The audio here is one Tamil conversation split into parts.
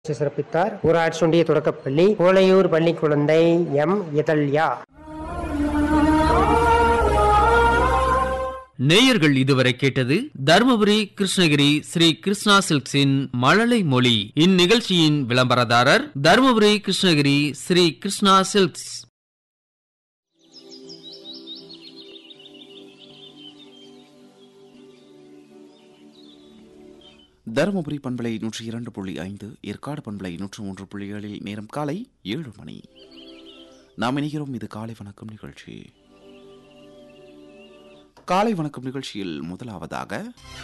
சிறப்பித்தார் ஊராட்சி ஒன்றிய தொடக்கப்பள்ளி கோலையூர் பள்ளி குழந்தை எம் இதழ்யா நேயர்கள் இதுவரை கேட்டது தருமபுரி கிருஷ்ணகிரி ஸ்ரீ கிருஷ்ணா சில்க்ஸின் மழலை மொழி இந்நிகழ்ச்சியின் விளம்பரதாரர் தருமபுரி கிருஷ்ணகிரி ஸ்ரீ கிருஷ்ணா சில்க்ஸ் தருமபுரி பண்பலை நூற்றி இரண்டு புள்ளி ஐந்து ஏற்காடு பண்பலை நூற்று மூன்று புள்ளி ஏழில் நேரம் காலை ஏழு மணி நாம் இணைகிறோம் இது காலை வணக்கம் நிகழ்ச்சி காலை வணக்கம் நிகழ்ச்சியில் முதலாவதாக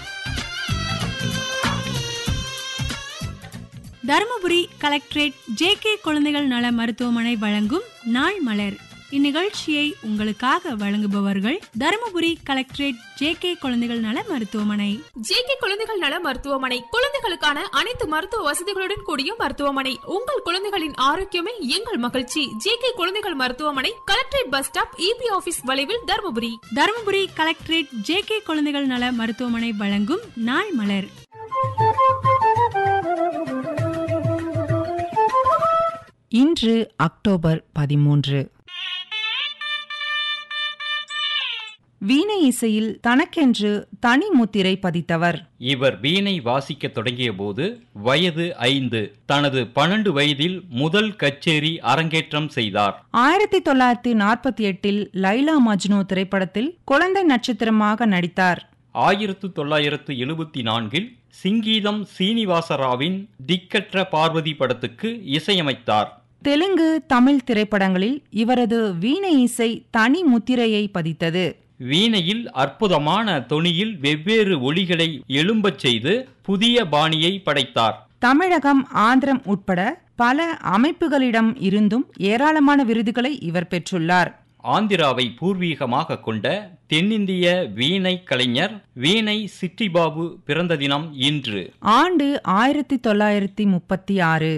தருமபுரி கலெக்டரேட் ஜே கே குழந்தைகள் நல மருத்துவமனை வழங்கும் நாள் மலர் இந்நிகழ்ச்சியை உங்களுக்காக வழங்குபவர்கள் தருமபுரி கலெக்டரேட் ஜே கே குழந்தைகள் நல மருத்துவமனை ஜேகே குழந்தைகள் நல மருத்துவமனை குழந்தைகளுக்கான அனைத்து மருத்துவ வசதிகளுடன் கூடிய மருத்துவமனை உங்கள் குழந்தைகளின் ஆரோக்கியமே எங்கள் மகிழ்ச்சி ஜேகே குழந்தைகள் மருத்துவமனை collectorate bus stop EB office வளைவில் Dharmapuri Dharmapuri collectorate J K குழந்தைகள் நல மருத்துவமனை வழங்கும் நாள் மலர் இன்று அக்டோபர் பதிமூன்று வீணை இசையில் தனக்கென்று தனி முத்திரை பதித்தவர் இவர் வீணை வாசிக்கத் தொடங்கியபோது வயது ஐந்து தனது பன்னெண்டு வயதில் முதல் கச்சேரி அரங்கேற்றம் செய்தார் ஆயிரத்தி தொள்ளாயிரத்தி நாற்பத்தி எட்டில் லைலா மஜ்னு திரைப்படத்தில் குழந்தை நட்சத்திரமாக நடித்தார் ஆயிரத்து தொள்ளாயிரத்து எழுபத்தி நான்கில் சிங்கீதம் சீனிவாசராவின் திக்கற்ற பார்வதி படத்துக்கு இசையமைத்தார் தெலுங்கு தமிழ் திரைப்படங்களில் இவரது வீணை இசை தனி முத்திரையை பதித்தது வீணையில் அற்புதமான தொனியில் வெவ்வேறு ஒலிகளை எழும்பச் செய்து புதிய பாணியை படைத்தார் தமிழகம் ஆந்திரம் உட்பட பல அமைப்புகளிடம் இருந்தும் ஏராளமான விருதுகளை இவர் பெற்றுள்ளார் ஆந்திராவை பூர்வீகமாக கொண்ட தென்னிந்திய வீணை கலைஞர் வீணை சிட்டிபாபு பிறந்த தினம் இன்று ஆண்டு ஆயிரத்தி தொள்ளாயிரத்தி முப்பத்தி ஆறு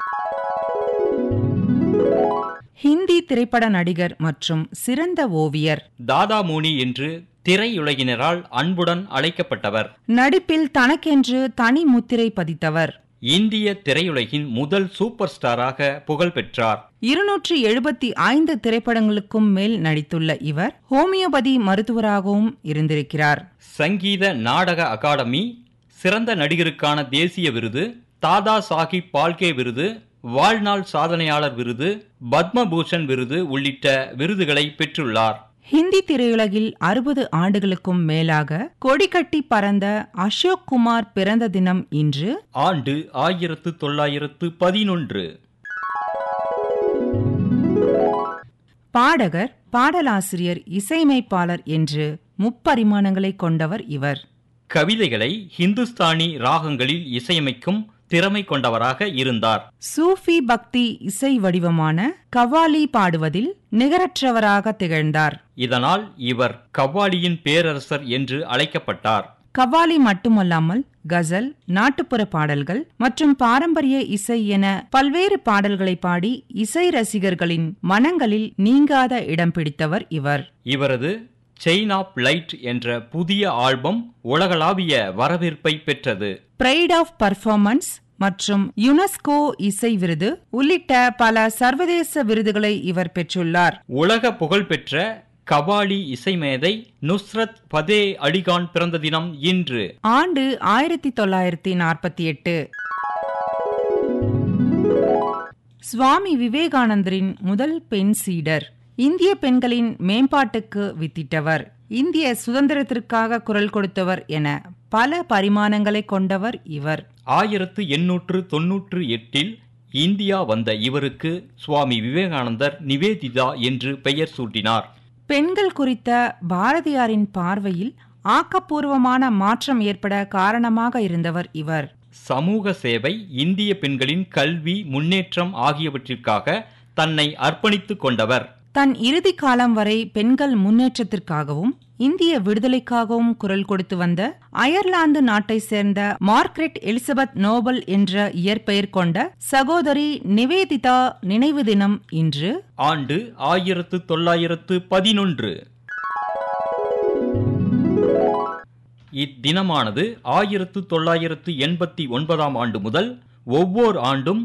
ஹிந்தி திரைப்பட நடிகர் மற்றும் சிறந்த ஓவியர் தாதா மோனி என்று திரையுலகினரால் அன்புடன் அழைக்கப்பட்டவர் நடிப்பில் தனக்கென்று தனி முத்திரை பதித்தவர் இந்திய திரையுலகின் முதல் சூப்பர் ஸ்டாராக புகழ் பெற்றார் இருநூற்றி எழுபத்தி ஐந்து திரைப்படங்களுக்கும் மேல் நடித்துள்ள இவர் ஹோமியோபதி மருத்துவராகவும் இருந்திருக்கிறார் சங்கீத நாடக அகாடமி சிறந்த நடிகருக்கான தேசிய விருது தாதா சாஹிப் பால்கே விருது வாழ்நாள் சாதனையாளர் விருது பத்மபூஷன் விருது உள்ளிட்ட விருதுகளை பெற்றுள்ளார் ஹிந்தி திரையுலகில் அறுபது ஆண்டுகளுக்கும் மேலாக கொடிகட்டி பறந்த அசோக் குமார் பிறந்த தினம் இன்று ஆண்டு ஆயிரத்து தொள்ளாயிரத்து பதினொன்று பாடகர் பாடலாசிரியர் இசையமைப்பாளர் என்று முப்பரிமாணங்களை கொண்டவர் இவர் கவிதைகளை ஹிந்துஸ்தானி ராகங்களில் இசையமைக்கும் திறமை கொண்டவராக இருந்தார் சூஃபி பக்தி இசை வடிவமான கவாலி பாடுவதில் நிகரற்றவராக திகழ்ந்தார் இதனால் இவர் கவ்வாலியின் பேரரசர் என்று அழைக்கப்பட்டார் கவாலி மட்டுமல்லாமல் கசல் நாட்டுப்புற பாடல்கள் மற்றும் பாரம்பரிய இசை என பல்வேறு பாடல்களை பாடி இசை ரசிகர்களின் மனங்களில் நீங்காத இடம் பிடித்தவர் இவர் இவரது செயின் ஆப் லைட் என்ற புதிய ஆல்பம் உலகளாவிய வரவேற்பை பெற்றது பிரைட் ஆஃப் பர்ஃபார்மன்ஸ் மற்றும் யுனெஸ்கோ இசை விருது உள்ளிட்ட பல சர்வதேச விருதுகளை இவர் பெற்றுள்ளார் உலக புகழ்பெற்ற கவாலி இசைமேதை நுஸ்ரத் பதே அலிகான் பிறந்த தினம் இன்று ஆண்டு ஆயிரத்தி தொள்ளாயிரத்தி நாற்பத்தி எட்டு சுவாமி விவேகானந்தரின் முதல் பெண் சீடர் இந்திய பெண்களின் மேம்பாட்டுக்கு வித்திட்டவர் இந்திய சுதந்திரத்திற்காக குரல் கொடுத்தவர் என பல பரிமாணங்களை கொண்டவர் இவர் ஆயிரத்து எண்ணூற்று தொன்னூற்று எட்டில் இந்தியா வந்த இவருக்கு சுவாமி விவேகானந்தர் நிவேதிதா என்று பெயர் சூட்டினார் பெண்கள் குறித்த பாரதியாரின் பார்வையில் ஆக்கப்பூர்வமான மாற்றம் ஏற்பட காரணமாக இருந்தவர் இவர் சமூக சேவை இந்திய பெண்களின் கல்வி முன்னேற்றம் ஆகியவற்றிற்காக தன்னை அர்ப்பணித்துக் கொண்டவர் தன் இறுதி காலம் வரை பெண்கள் முன்னேற்றத்திற்காகவும் இந்திய விடுதலைக்காகவும் குரல் கொடுத்து வந்த அயர்லாந்து நாட்டை சேர்ந்த மார்க்ரெட் எலிசபெத் நோபல் என்ற இயற்பெயர் கொண்ட சகோதரி நிவேதிதா நினைவு தினம் இன்று ஆண்டு ஆயிரத்து தொள்ளாயிரத்து பதினொன்று இத்தினமானது ஆயிரத்து தொள்ளாயிரத்து எண்பத்தி ஒன்பதாம் ஆண்டு முதல் ஒவ்வொரு ஆண்டும்